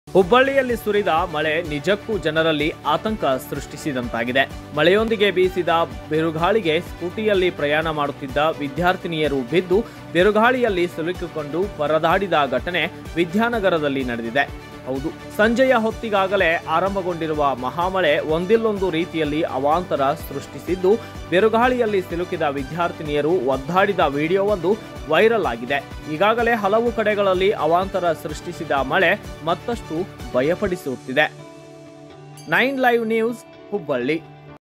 ಹುಬ್ಬಳ್ಳಿಯಲ್ಲಿ ಸುರಿದ ಮಳೆ ನಿಜಕ್ಕೂ ಜನರಲ್ಲಿ ಆತಂಕ ಸೃಷ್ಟಿಸಿದಂತಾಗಿದೆ ಮಳೆಯೊಂದಿಗೆ ಬೀಸಿದ ಬಿರುಗಾಳಿಗೆ ಸ್ಕೂಟಿಯಲ್ಲಿ ಪ್ರಯಾಣ ಮಾಡುತ್ತಿದ್ದ ವಿದ್ಯಾರ್ಥಿನಿಯರು ಬಿದ್ದು ಬಿರುಗಾಳಿಯಲ್ಲಿ ಸಿಲುಕಿಕೊಂಡು ಪರದಾಡಿದ ಘಟನೆ ವಿದ್ಯಾನಗರದಲ್ಲಿ ನಡೆದಿದೆ ಹೌದು ಸಂಜೆಯ ಹೊತ್ತಿಗಾಗಲೇ ಆರಂಭಗೊಂಡಿರುವ ಮಹಾಮಳೆ ಒಂದಿಲ್ಲೊಂದು ರೀತಿಯಲ್ಲಿ ಅವಾಂತರ ಸೃಷ್ಟಿಸಿದ್ದು ಬಿರುಗಾಳಿಯಲ್ಲಿ ಸಿಲುಕಿದ ವಿದ್ಯಾರ್ಥಿನಿಯರು ಒದ್ದಾಡಿದ ವಿಡಿಯೋವೊಂದು ವೈರಲ್ ಆಗಿದೆ ಈಗಾಗಲೇ ಹಲವು ಕಡೆಗಳಲ್ಲಿ ಅವಾಂತರ ಸೃಷ್ಟಿಸಿದ ಮಳೆ ಮತ್ತಷ್ಟು ಭಯಪಡಿಸುತ್ತಿದೆ ನೈನ್ ಲೈವ್ ನ್ಯೂಸ್ ಹುಬ್ಬಳ್ಳಿ